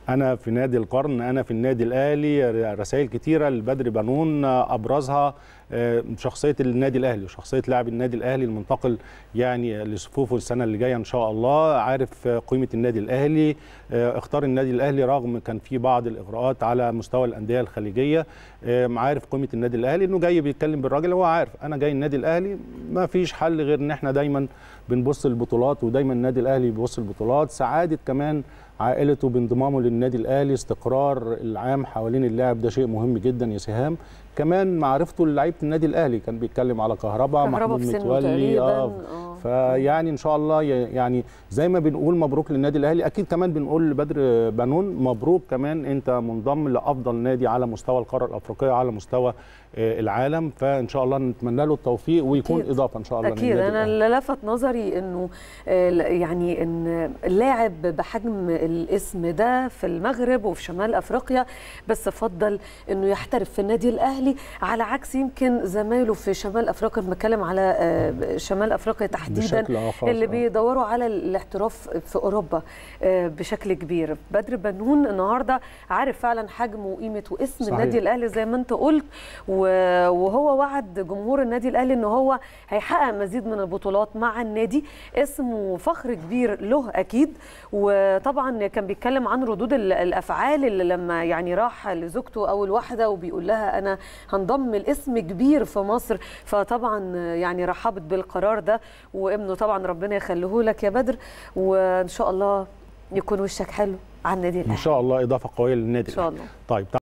انا في نادي القرن انا في النادي الاهلي رسائل كتيره لبدر بنون ابرزها شخصيه النادي الاهلي وشخصيه لاعب النادي الاهلي المنتقل يعني لصفوفه السنه اللي جايه ان شاء الله عارف قيمه النادي الاهلي اختار النادي الاهلي رغم كان في بعض الاغراءات على مستوى الانديه الخليجيه عارف قيمه النادي الاهلي انه جاي بيتكلم بالراجل هو عارف انا جاي النادي الاهلي ما فيش حل غير ان احنا دايما بنبص للبطولات ودايما النادي الاهلي بيبص للبطولات سعاده كمان عائلته بانضمامه للنادي الاهلي استقرار العام حوالين اللاعب ده شيء مهم جدا يا سهام كمان معرفته للعيبه النادي الاهلي كان بيتكلم على كهرباء محمود متولي اه فيعني ان شاء الله يعني زي ما بنقول مبروك للنادي الاهلي اكيد كمان بنقول لبدر بنون مبروك كمان انت منضم لافضل نادي على مستوى القاره الافريقيه على مستوى العالم فان شاء الله نتمنى له التوفيق ويكون أكيد. اضافه ان شاء الله اكيد انا اللي لفت نظري انه يعني ان اللاعب بحجم الاسم ده في المغرب وفي شمال افريقيا بس فضل انه يحترف في النادي الاهلي على عكس يمكن زمايله في شمال افريقيا بنتكلم على شمال افريقيا تحديدا اللي بيدوروا على الاحتراف في اوروبا بشكل كبير بدر بنون النهارده عارف فعلا حجم وقيمه واسم صحيح. النادي الاهلي زي ما انت قلت وهو وعد جمهور النادي الاهلي ان هو هيحقق مزيد من البطولات مع النادي اسمه فخر كبير له اكيد وطبعا كان بيتكلم عن ردود الافعال اللي لما يعني راح لزوجته اول واحده وبيقول لها انا هنضم الاسم كبير في مصر فطبعا يعني رحبت بالقرار ده وابنه طبعا ربنا يخليه لك يا بدر وان شاء الله يكون وشك حلو على النادي الاهلي ان شاء الله اضافه قويه للنادي ان شاء الله طيب